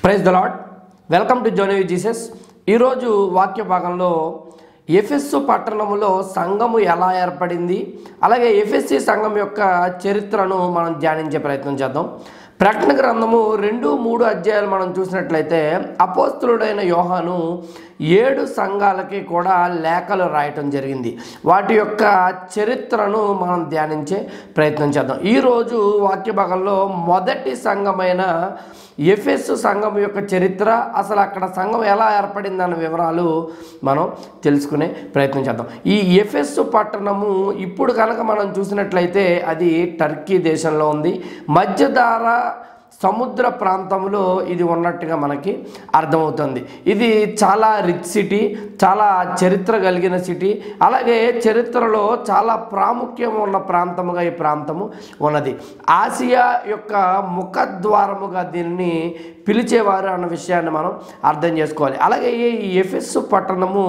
praise the Lord welcome to జోనవి Jesus ఈరోజు వాక్య భాగంలో ఎఫెస్సు పట్టణములో సంఘము ఎలా ఏర్పడింది అలాగే ఎఫ్ఎస్సి సంఘం యొక్క చరిత్రను మనం ధ్యానించే ప్రయత్నం చేద్దాం ప్రకటన గ్రంథము రెండు మూడు అధ్యాయాలు మనం చూసినట్లయితే అపోస్తులుడైన యోహాను ఏడు సంఘాలకి కూడా లేఖలు రాయటం జరిగింది వాటి యొక్క చరిత్రను మనం ధ్యానించే ప్రయత్నం చేద్దాం ఈరోజు వాక్య భాగంలో మొదటి సంఘమైన ఎఫెస్ సంఘం యొక్క చరిత్ర అసలు అక్కడ సంఘం ఎలా ఏర్పడిందన్న వివరాలు మనం తెలుసుకునే ప్రయత్నం చేద్దాం ఈ ఎఫెస్ పట్టణము ఇప్పుడు కనుక మనం చూసినట్లయితే అది టర్కీ దేశంలో ఉంది మధ్యధార సముద్ర ప్రాంతంలో ఇది ఉన్నట్టుగా మనకి అర్థమవుతుంది ఇది చాలా రిచ్ సిటీ చాలా చరిత్ర కలిగిన సిటీ అలాగే చరిత్రలో చాలా ప్రాముఖ్యం ఉన్న ప్రాంతముగా ఈ ప్రాంతము ఉన్నది ఆసియా యొక్క ముఖద్వారముగా దీన్ని పిలిచేవారు అన్న విషయాన్ని మనం అర్థం చేసుకోవాలి అలాగే ఈ ఎఫెస్ పట్టణము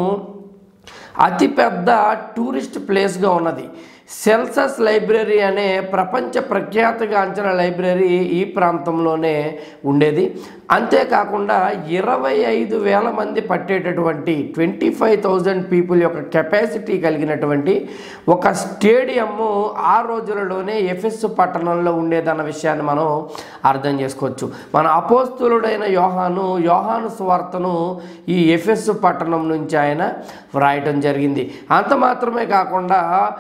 అతిపెద్ద టూరిస్ట్ ప్లేస్గా ఉన్నది సెల్సస్ లైబ్రరీ అనే ప్రపంచ ప్రఖ్యాతిగాంచిన లైబ్రరీ ఈ ప్రాంతంలోనే ఉండేది అంతేకాకుండా ఇరవై ఐదు వేల మంది పట్టేటటువంటి ట్వంటీ ఫైవ్ థౌజండ్ పీపుల్ యొక్క కెపాసిటీ కలిగినటువంటి ఒక స్టేడియము ఆ రోజులలోనే ఎఫెస్ పట్టణంలో ఉండేదన్న విషయాన్ని మనం అర్థం చేసుకోవచ్చు మన అపోస్తులుడైన యోహాను యోహాను సువార్తను ఈ ఎఫెస్ పట్టణం నుంచి ఆయన వ్రాయటం జరిగింది అంత మాత్రమే కాకుండా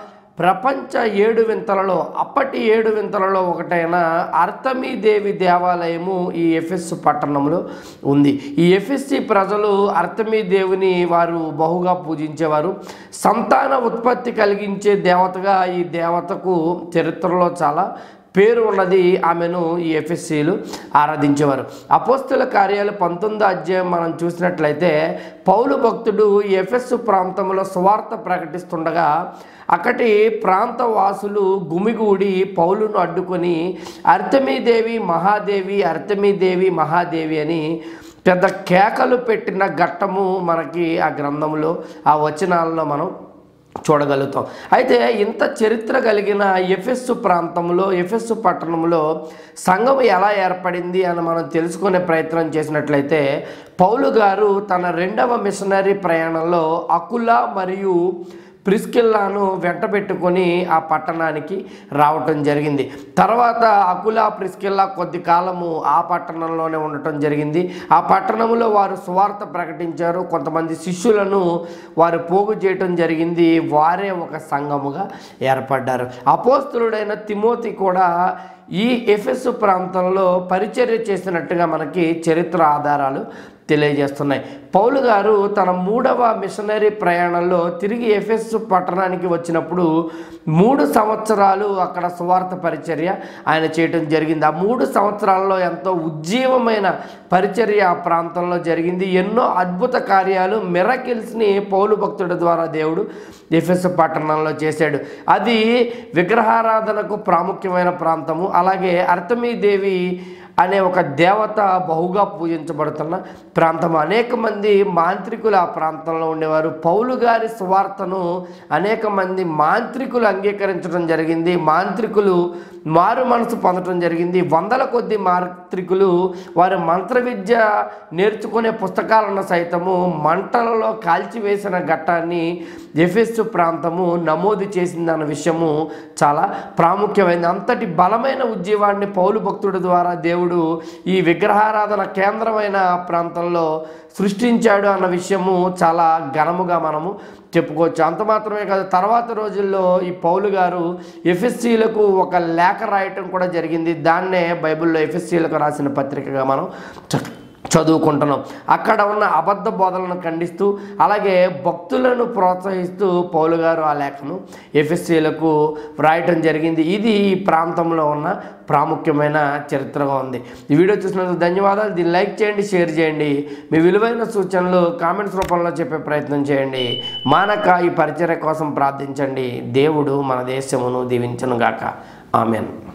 ప్రపంచ ఏడు వింతలలో అప్పటి ఏడు వింతలలో ఒకటైన అర్తమీదేవి దేవాలయము ఈ ఎఫెస్ పట్టణంలో ఉంది ఈ ఎఫ్ఎస్సి ప్రజలు అర్తమీదేవిని వారు బహుగా పూజించేవారు సంతాన ఉత్పత్తి కలిగించే దేవతగా ఈ దేవతకు చరిత్రలో చాలా పేరు ఉన్నది ఆమెను ఈ ఎఫ్ఎస్సీలు ఆరాధించేవారు అపోస్తుల కార్యాలు పంతొమ్మిదో అధ్యాయం మనం చూసినట్లయితే పౌలు భక్తుడు ఈ ఎఫెస్ ప్రాంతంలో సువార్త ప్రకటిస్తుండగా అక్కడి ప్రాంత వాసులు గుమిగూడి పౌలును అడ్డుకొని అర్తమీదేవి మహాదేవి అర్తమీదేవి మహాదేవి అని పెద్ద కేకలు పెట్టిన ఘట్టము మనకి ఆ గ్రంథంలో ఆ వచనాలలో మనం చూడగలుగుతాం అయితే ఇంత చరిత్ర కలిగిన ఎఫెస్సు ప్రాంతంలో ఎఫెస్సు పట్టణంలో సంఘం ఎలా ఏర్పడింది అని మనం తెలుసుకునే ప్రయత్నం చేసినట్లయితే పౌలు గారు తన రెండవ మిషనరీ ప్రయాణంలో అకుల మరియు ప్రిస్కిల్లాను వెంట పెట్టుకొని ఆ పట్టణానికి రావటం జరిగింది తర్వాత అకుల ప్రిస్కిల్లా కొద్ది కాలము ఆ పట్టణంలోనే ఉండటం జరిగింది ఆ పట్టణంలో వారు సువార్త ప్రకటించారు కొంతమంది శిష్యులను వారు పోగు చేయటం జరిగింది వారే ఒక సంఘముగా ఏర్పడ్డారు అపోస్తులుడైన తిమోతి కూడా ఈ ఎఫెస్ ప్రాంతంలో పరిచర్య చేసినట్టుగా మనకి చరిత్ర ఆధారాలు తెలియజేస్తున్నాయి పౌలు గారు తన మూడవ మిషనరీ ప్రయాణంలో తిరిగి ఎఫెస్ పట్టణానికి వచ్చినప్పుడు మూడు సంవత్సరాలు అక్కడ సువార్త పరిచర్య ఆయన చేయటం జరిగింది ఆ మూడు సంవత్సరాల్లో ఎంతో ఉజ్జీవమైన పరిచర్య ఆ ప్రాంతంలో జరిగింది ఎన్నో అద్భుత కార్యాలు మిరకిల్స్ని పౌలు భక్తుడి ద్వారా దేవుడు ఎఫెస్ పట్టణంలో చేశాడు అది విగ్రహారాధనకు ప్రాముఖ్యమైన ప్రాంతము అలాగే అర్తమీదేవి అనే ఒక దేవత బహుగా పూజించబడుతున్న ప్రాంతం అనేక మంది మాంత్రికులు ఆ ప్రాంతంలో ఉండేవారు పౌలు గారి సువార్తను అనేక మంది మాంత్రికులు అంగీకరించడం జరిగింది మాంత్రికులు మారు మనసు పొందడం జరిగింది వందల కొద్ది మాంత్రికులు వారి మంత్ర విద్య నేర్చుకునే పుస్తకాలను సైతము మంటలలో కాల్చివేసిన ఘట్టాన్ని ఎఫెస్ ప్రాంతము నమోదు చేసిందన్న విషయము చాలా ప్రాముఖ్యమైనది అంతటి బలమైన ఉద్యమాన్ని పౌలు భక్తుడి ద్వారా దేవుడు ఈ విగ్రహారాధన కేంద్రమైన ప్రాంతంలో సృష్టించాడు అన్న విషయము చాలా ఘనముగా మనము చెప్పుకోవచ్చు అంత మాత్రమే కాదు తర్వాత రోజుల్లో ఈ పౌలు గారు ఎఫ్ఎస్సీలకు ఒక లేఖ రాయటం కూడా జరిగింది దాన్నే బైబిల్లో ఎఫ్ఎస్సీలకు రాసిన పత్రికగా మనం చ- చదువుకుంటున్నాం అక్కడ ఉన్న అబద్ధ బోధనలను ఖండిస్తూ అలాగే భక్తులను ప్రోత్సహిస్తూ పౌలు గారు ఆ లేఖను ఎఫ్ఎస్సీలకు వ్రాయటం జరిగింది ఇది ఈ ప్రాంతంలో ఉన్న ప్రాముఖ్యమైన చరిత్రగా ఉంది ఈ వీడియో చూసినందుకు ధన్యవాదాలు దీన్ని లైక్ చేయండి షేర్ చేయండి మీ విలువైన సూచనలు కామెంట్స్ రూపంలో చెప్పే ప్రయత్నం చేయండి మానక ఈ పరిచర్య కోసం ప్రార్థించండి దేవుడు మన దేశమును దీవించను గాక ఆమెన్